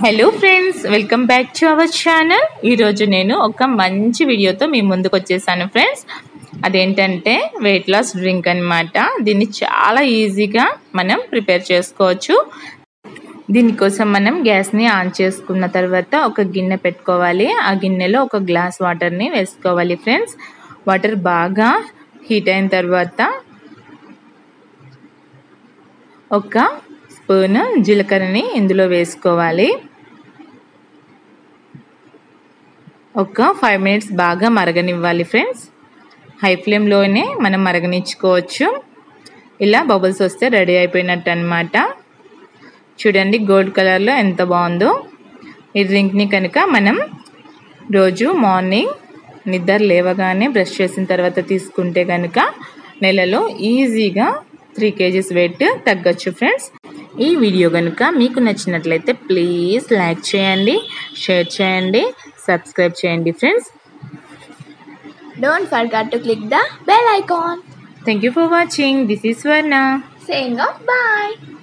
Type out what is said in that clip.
Hello friends welcome back to our channel ఈరోజు నేను ఒక మంచి వీడియోతో మీ ముందుకు వచ్చేసాను ఫ్రెండ్స్ అదేంటంటే వెయిట్ లాస్ డ్రింక్ అన్నమాట దీన్ని చాలా ఈజీగా మనం ప్రిపేర్ చేసుకోవచ్చు దీనికోసం మనం గ్యాస్ని ఆన్ చేసుకున్న తర్వాత ఒక గిన్నె పెట్టుకోవాలి ఆ గిన్నెలో ఒక గ్లాస్ వాటర్ని వేసుకోవాలి ఫ్రెండ్స్ వాటర్ బాగా హీట్ అయిన తర్వాత ఒక స్పూన్ జీలకర్రని ఇందులో వేసుకోవాలి ఒక ఫైవ్ మినిట్స్ బాగా మరగనివ్వాలి ఫ్రెండ్స్ హై ఫ్లేమ్లోనే మనం మరగనిచ్చుకోవచ్చు ఇలా బబుల్స్ వస్తే రెడీ అయిపోయినట్టు అనమాట చూడండి గోల్డ్ కలర్లో ఎంత బాగుందో ఈ డ్రింక్ని కనుక మనం రోజు మార్నింగ్ నిద్ర లేవగానే బ్రష్ చేసిన తర్వాత తీసుకుంటే కనుక నెలలో ఈజీగా త్రీ కేజీస్ వెయిట్ తగ్గచ్చు ఫ్రెండ్స్ ఈ వీడియో కనుక మీకు నచ్చినట్లయితే ప్లీజ్ లైక్ చేయండి షేర్ చేయండి సబ్స్క్రైబ్ చేయండి friends Don't forget to click the bell icon. Thank you for watching this is Varna Saying off bye.